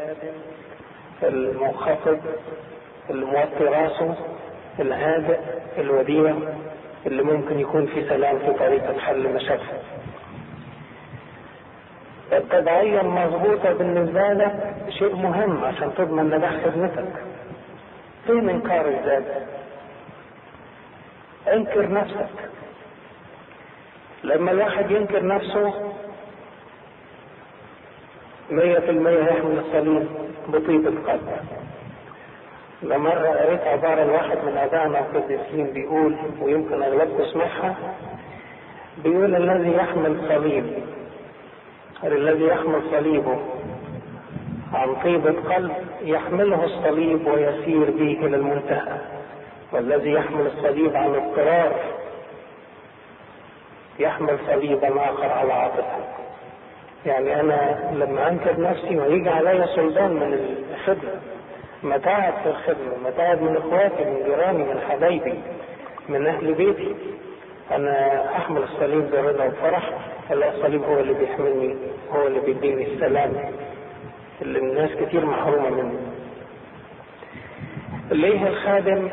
المنخفض اللي موطي راسه الهادئ الوديع اللي ممكن يكون في سلام في طريقة حل مشاكل التبعية المضبوطة بالنسبة لك شيء مهم عشان تضمن نجاح خدمتك فين انكار الذات انكر نفسك لما الواحد ينكر نفسه مية في المية يحمل الصليب بطيبة قلب مرة قريت عبارة لواحد من أبائنا القديسين بيقول ويمكن أغلبكم سمعها بيقول الذي يحمل صليب الذي يحمل صليبه عن طيبة قلب يحمله الصليب ويسير به إلى المنتهى والذي يحمل الصليب عن اضطرار يحمل صليبا آخر على عاتقه يعني أنا لما أنكر نفسي ويجي علي سلطان من الخدمة متاعب في الخدمة متاعب من إخواتي من جيراني من حبايبي من أهل بيتي أنا أحمل الصليب برضا وفرح هلا الصليب هو اللي بيحملني هو اللي بيديني السلام اللي الناس كتير محرومة منه ليه الخادم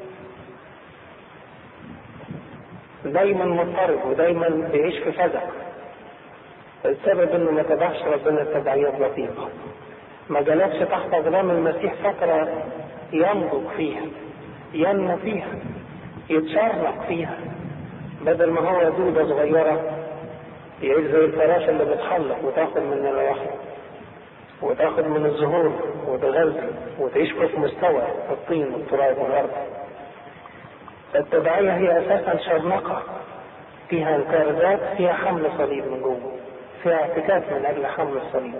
دايما مضطرب ودايما بيعيش في فزع السبب انه ما تبعش ربنا التبعيات لطيفة ما جلسش تحت اقدام المسيح فترة ينضج فيها ينمو فيها يتشرق فيها بدل ما هو دودة صغيرة يعيش زي الفراشة اللي بتحلق وتاخد من الواحد وتاخد من الزهور وتغذي وتعيش في مستوى الطين والتراب والارض التبعية هي اساسا شرنقة فيها انكار ذات فيها حمل صليب من جوه فيها اعتكاف من اجل حمل الصليب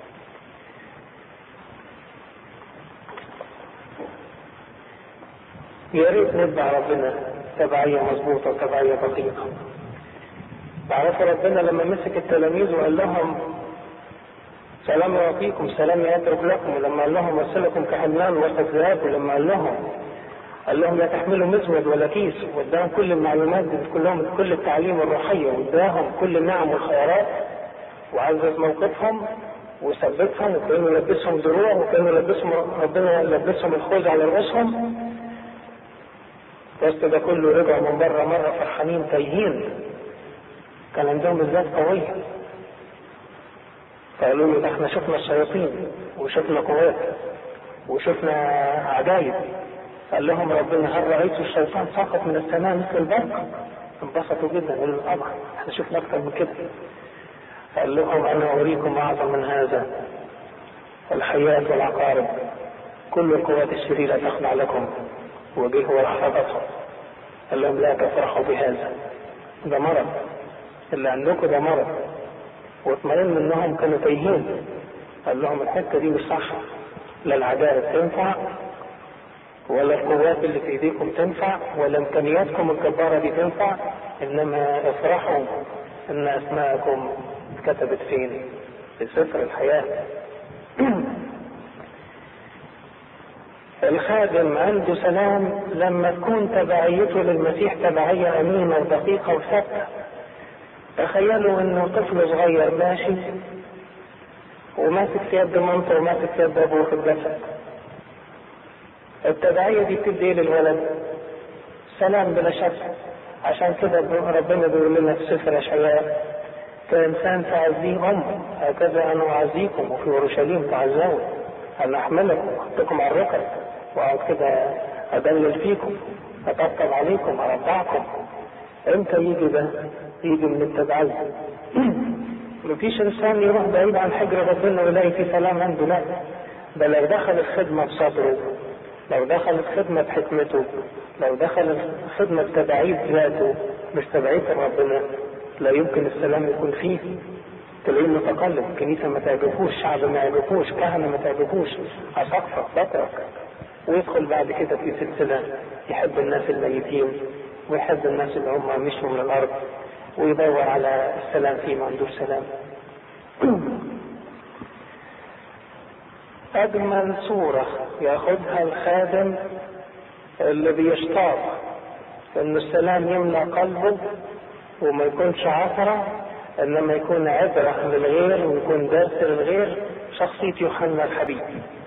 يا ريت نتبع ربنا تبعية مظبوطة وتبعية دقيقة تعرفوا ربنا لما مسك التلاميذ وقال لهم سلام يعطيكم سلام يترك لكم ولما قال لهم ارسلكم كحملان وسط ذئاب ولما قال لهم قال لهم لا تحملوا مزود ولا كيس واداهم كل المعلومات دي كلهم كل التعليم الروحية واداهم كل النعم والخيرات وعزز موقفهم وثبتهم وكانوا لبسهم دروع وكانوا لبسهم ربنا لبسهم الخوذ على رؤوسهم وسط ده كله رجعوا من بره مرة فرحانين تايهين كان عندهم الذات قوية فقالوا له ده احنا شفنا الشياطين وشفنا قوات وشفنا عجائب قال لهم ربنا هل رأيتوا الشيطان سقط من السماء مثل البرق انبسطوا جدا قالوا طبعا احنا شفنا اكتر من كده قال لهم انا اريكم اعظم من هذا الحياة والعقارب كل القوات الشريرة تخضع لكم وجهه ورحمتهم قال لهم لا تفرحوا بهذا ده مرض اللي عندكم ده مرض واطمئن انهم كانوا تايهين قال لهم الحته دي مش صح لا العداله تنفع ولا القوات اللي في ايديكم تنفع ولا امكانياتكم الجباره دي تنفع انما افرحوا ان اسماءكم اتكتبت فين في سفر الحياه الخادم عنده سلام لما تكون تبعيته للمسيح تبعية أمينة ودقيقة وثابتة تخيلوا انه طفل صغير ماشي وماسك في يد مامته وماسك في يد ابوه في الجسد التبعية دي بتدي ايه للولد؟ سلام بلا شك عشان كده ربنا بيقول لنا في سفر اشعياء كإنسان تعزيه أمه هكذا أنا أعزيكم وفي أورشليم تعزون أنا أحملكم وأحطكم على الركب وأقعد كده أدلل فيكم أطبطب عليكم أرضعكم إمتى يجي ده؟ يجي من التبعية مفيش إنسان يروح بعيد عن حجر ربنا ويلاقي فيه سلام عنده لا ده لو دخل الخدمة بصبره لو دخل الخدمة بحكمته لو دخل الخدمة بتبعية ذاته مش تبعية ربنا لا يمكن السلام يكون فيه تلاقيه متقلب الكنيسة ما تعجبوش شعب ما يعجبوش كهنة ما تعجبوش أسقفة بطرك ويدخل بعد كده في سلسلة يحب الناس الميتين ويحب الناس اللي هم مشوا من الأرض ويدور على السلام فيه ما عندوش سلام أجمل صورة ياخدها الخادم اللي بيشتاق إن السلام يملأ قلبه وما يكونش عثرة إنما يكون عبرة للغير ويكون درس للغير شخصية يوحنا الحبيب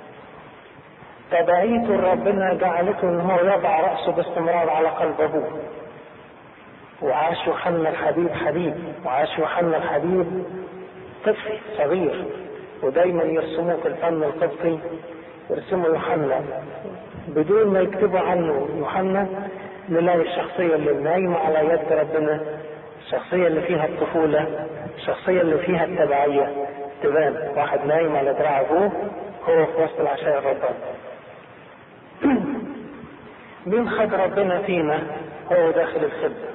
تبعية ربنا جعلته ان هو يضع رأسه باستمرار على قلب ابوه وعاش يوحنا الحبيب حبيب وعاش يوحنا الحبيب طفل صغير ودايما يرسموه في الفن القبطي يرسموا يوحنا بدون ما يكتبوا عنه يوحنا نلاقي الشخصية اللي نايمة على يد ربنا الشخصية اللي فيها الطفولة الشخصية اللي فيها التبعية تبان واحد نايم على دراع ابوه هو في وسط العشاء الرباني مين خد ربنا فينا هو داخل الخدمة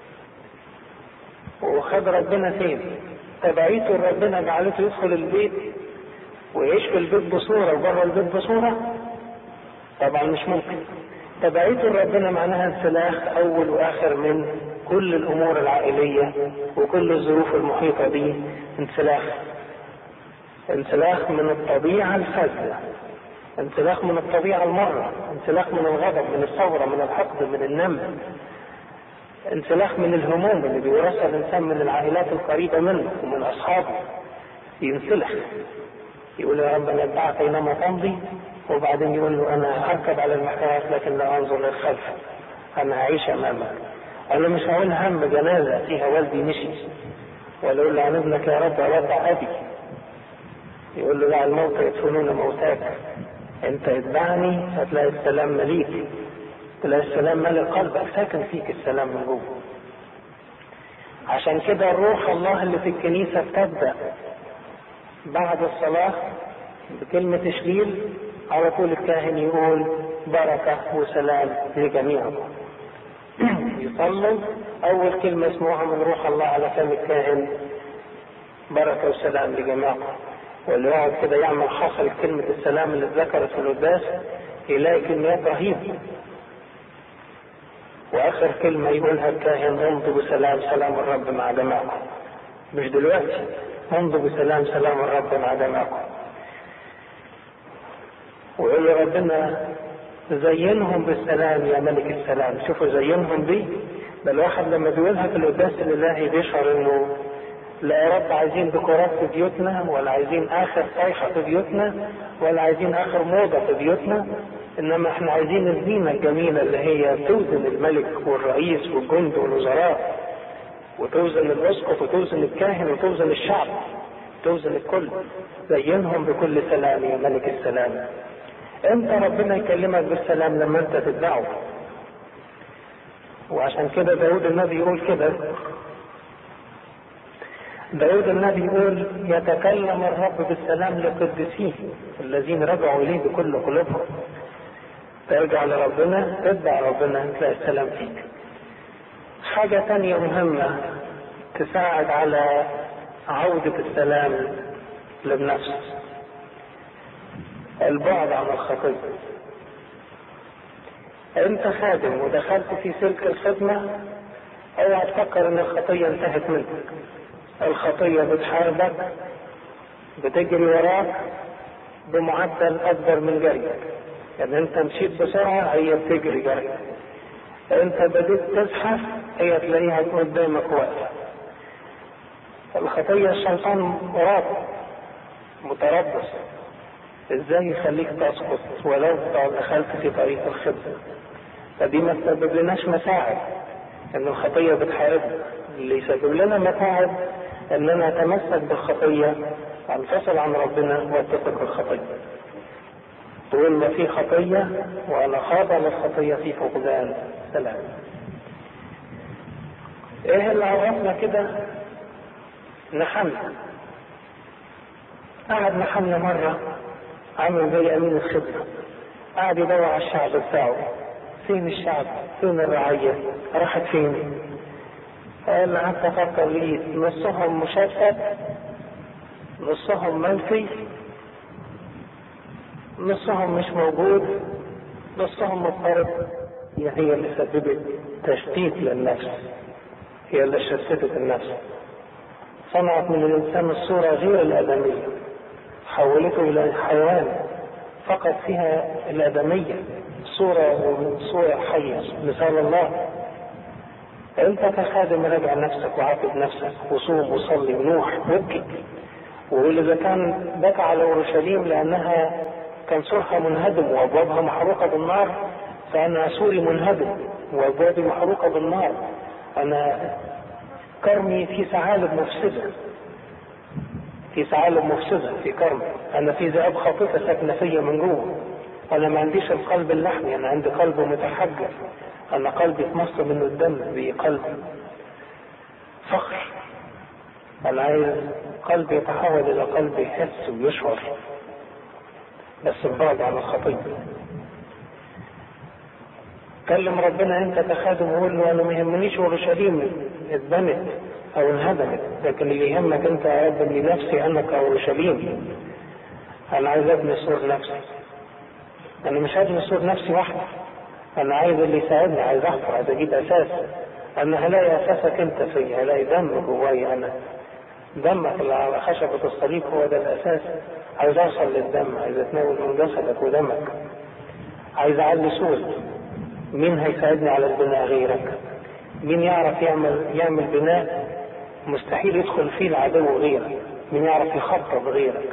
وخد ربنا فين تبعيته ربنا جعلته يدخل البيت ويعيش في البيت بصورة وبره البيت بصورة طبعا مش ممكن تبعيته ربنا معناها انسلاخ اول واخر من كل الامور العائلية وكل الظروف المحيطة به انسلاخ انسلاخ من الطبيعة الفاسدة انسلاخ من الطبيعة المرة انسلاخ من الغضب من الثورة من الحقد من النم انسلاخ من الهموم اللي بيورثها الانسان من العائلات القريبة منه ومن اصحابه ينسلخ يقول يا رب انا اتبعك اينما تمضي وبعدين يقول له انا اركب على المحكمات لكن لا انظر للخلف انا هعيش امامك قال له مش هقول هم جنازة فيها والدي مشي ولا اقول له عن ابنك يا رب ودع ابي يقول له لا الموت يدفنون موتاك انت اتبعني هتلاقي السلام مليك تلاقي السلام ملء قلبك ساكن فيك السلام من جوه عشان كده الروح الله اللي في الكنيسة بتبدأ بعد الصلاة بكلمة تشليل على طول الكاهن يقول بركة وسلام لجميعكم يصلوا أول كلمة يسمعوها من روح الله على فم الكاهن بركة وسلام لجميعكم واللي يقعد كده يعمل حصل كلمة السلام اللي اتذكرت في القداس يلاقي كميات رهيبة واخر كلمة يقولها الكاهن امضوا بسلام سلام الرب مع جماعكم مش دلوقتي امضوا بسلام سلام الرب مع جماعكم ويقول له ربنا زينهم بالسلام يا ملك السلام شوفوا زينهم دي ده الواحد لما بيقولها في القداس الالهي بيشعر انه لا يا رب عايزين ديكورات في بيوتنا ولا عايزين اخر صيحة في بيوتنا ولا عايزين اخر موضة في بيوتنا انما احنا عايزين الزينة الجميلة اللي هي توزن الملك والرئيس والجند والوزراء وتوزن الاسقف وتوزن الكاهن وتوزن الشعب توزن الكل زينهم بكل سلام يا ملك السلام امتى ربنا يكلمك بالسلام لما انت تتبعه وعشان كده داود النبي يقول كده داود النبي يقول يتكلم الرب بالسلام لقدسيه الذين رجعوا اليه بكل قلوبهم ترجع لربنا تتبع ربنا تلاقي السلام فيك حاجة تانية مهمة تساعد على عودة السلام للنفس البعد عن الخطية انت خادم ودخلت في سلك الخدمة اوعى تفكر ان الخطية انتهت منك الخطية بتحاربك بتجري وراك بمعدل اكبر من جريك يعني انت مشيت بسرعة هي بتجري جري انت بديت تزحف هي تلاقيها قدامك واقفة الخطية الشيطان وراك متربص ازاي يخليك تسقط ولو دخلت في طريق الخدمة فدي ما تسبب لناش مساعد ان الخطية بتحاربنا اللي يسبب لنا متاعب اننا نتمسك بالخطية انفصل عن ربنا واتفق بالخطية تقول ما في خطية وانا خاضع للخطية في فقدان سلام ايه اللي عرفنا كده نحمنا قعد نحمنا مرة عامل زي امين الخدمة قعد يدور على الشعب بتاعه فين الشعب فين الرعية راحت فين قال قعدت افكر لقيت نصهم مشتت نصهم منفي نصهم مش موجود نصهم مضطرب هي اللي سببت تشتيت للنفس هي اللي شتتت النفس صنعت من الانسان الصوره غير الادميه حولته الى حيوان فقط فيها الادميه صوره صوره حيه مثال الله انت كخادم راجع نفسك وعاتب نفسك وصوم وصلي ونوح وابكي ويقول إذا كان بكى على أورشليم لأنها كان سورها منهدم وأبوابها محروقة بالنار فأنا سوري منهدم وأبوابي محروقة بالنار أنا كرمي في ثعالب مفسدة في ثعالب مفسدة في كرمي أنا في ذئاب خاطفة ساكنة فيا من جوه أنا ما عنديش القلب اللحمي أنا عندي قلب متحجر أنا قلبي اتمص منه الدم بقلب فخر أنا عايز قلبي يتحول إلى قلب يحس ويشعر بس ببعد عن الخطية كلم ربنا انت كخادم وقول له انا ما يهمنيش اورشليم اتبنت او انهدمت لكن اللي يهمك انت يا رب لنفسي انا كاورشليم انا عايز ابني سور نفسي انا مش هبني سور نفسي وحدي انا عايز اللي يساعدني عايز احفر عايز اجيب اساس انا هلاقي اساسك انت فيا هلاقي دم جوايا انا دمك اللي على خشبة الصليب هو ده الاساس عايز اوصل للدم عايز اتناول من جسدك ودمك عايز اعلي سور مين هيساعدني على البناء غيرك مين يعرف يعمل يعمل بناء مستحيل يدخل فيه العدو غيرك مين يعرف يخطط غيرك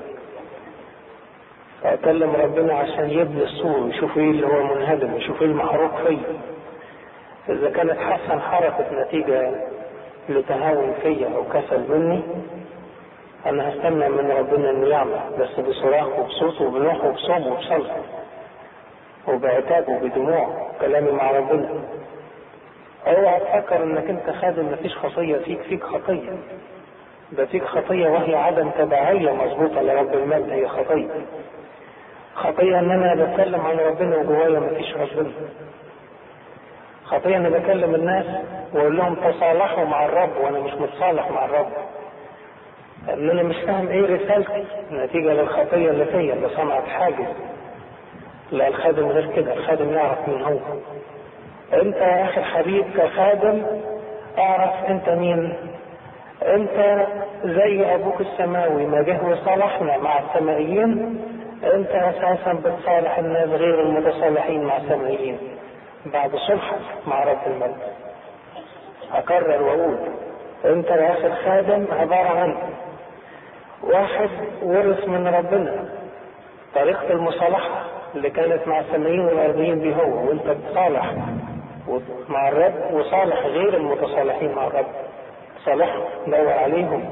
فأكلم ربنا عشان يبني السور ويشوف ايه اللي هو منهدم ويشوف ايه المحروق فيه اذا كانت حسن حركت نتيجة لتهاون فيا او كسل مني انا هستنى من ربنا انه يعمل بس بصراخ وبصوت وبنوح وبصوم وبصلاة وبعتاب وبدموع كلامي مع ربنا اوعى تفكر انك انت خادم مفيش خطية فيك فيك خطية ده فيك خطية وهي عدم تبعية مظبوطة لرب المجد هي خطية خطية ان انا بتكلم عن ربنا وجوايا مفيش ربنا خطية اني بكلم الناس واقول لهم تصالحوا مع الرب وانا مش متصالح مع الرب ان انا مش فاهم ايه رسالتي نتيجة للخطية اللي فيا اللي صنعت حاجز لا الخادم غير كده الخادم يعرف مين هو انت يا اخي الحبيب كخادم اعرف انت مين انت زي ابوك السماوي ما جه وصالحنا مع السمائيين انت اساسا بتصالح الناس غير المتصالحين مع السمائيين بعد صلحك مع رب المجد اكرر واقول انت يا اخي الخادم عبارة عن واحد ورث من ربنا طريقة المصالحة اللي كانت مع السمائيين والارضيين دي هو وانت بتصالح مع الرب وصالح غير المتصالحين مع الرب صالحهم دور عليهم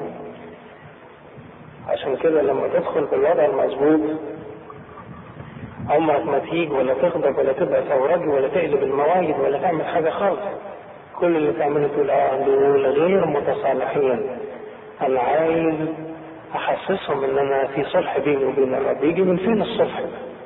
عشان كده لما تدخل بالوضع المظبوط عمرك ما تيجي ولا تغضب ولا تبقى ثورجي ولا تقلب المواجد ولا تعمل حاجة خالص كل اللي تعمله تقول اه دول غير متصالحين انا عايز احسسهم ان انا في صلح بيني وبين الرب يجي من فين الصلح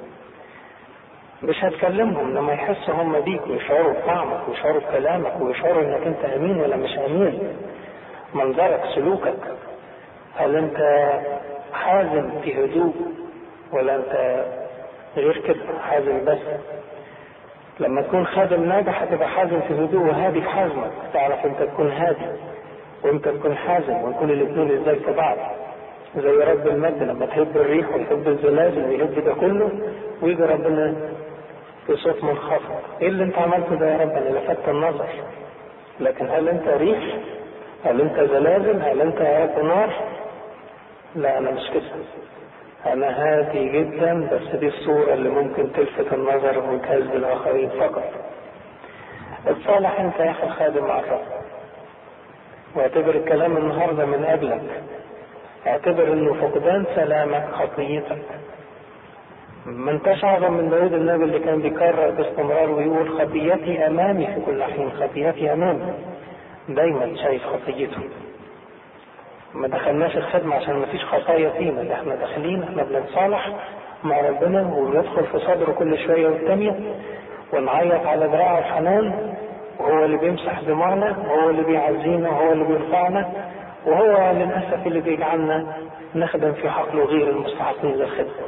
مش هتكلمهم لما يحسوا هم بيك ويشعروا بطعمك ويشعروا بكلامك ويشعروا انك انت امين ولا مش امين منظرك سلوكك هل انت حازم في هدوء ولا انت غير كده حازم بس لما تكون خادم ناجح هتبقى حازم في هدوء وهادي في حزمك تعرف انت تكون هادي وانت تكون حازم ونكون الاثنين ازاي في بعض زي رب المجد لما تحب الريح ويحب الزلازل ويحب ده كله ويجي ربنا في صوت منخفض ايه اللي انت عملته ده يا رب انا لفت النظر لكن هل انت ريح هل انت زلازل هل انت يا رب نار لا انا مش كده انا هادي جدا بس دي الصورة اللي ممكن تلفت النظر وتهز الاخرين فقط اتصالح انت يا اخي الخادم مع الرب واعتبر الكلام النهاردة من اجلك اعتبر انه فقدان سلامك خطيتك ما انتش اعظم من داود النبي اللي كان بيكرر باستمرار ويقول خطيتي امامي في كل حين خطيتي امامي دايما شايف خطيته ما دخلناش الخدمة عشان ما فيش خطايا فينا ده احنا داخلين احنا بنتصالح مع ربنا وندخل في صدره كل شوية والتانية ونعيط على دراعه الحنان وهو اللي بيمسح دماغنا وهو اللي بيعزينا وهو اللي بيرفعنا وهو للأسف اللي بيجعلنا نخدم في حقله غير المستحقين للخدمة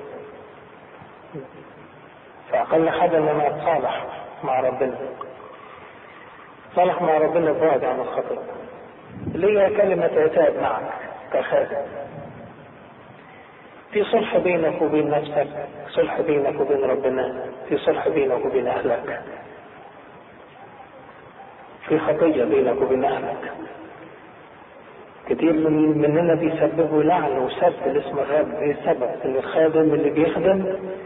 فأقل حاجة إن أنا أتصالح مع ربنا صالح مع ربنا بعد عن الخطيئة ليا كلمة عتاب معك كخادم في صلح بينك وبين نفسك صلح بينك وبين ربنا في صلح بينك وبين أهلك في خطية بينك وبين أهلك كتير من مننا بيسببوا لعن وسب لاسم الرب ايه السبب؟ ان الخادم اللي بيخدم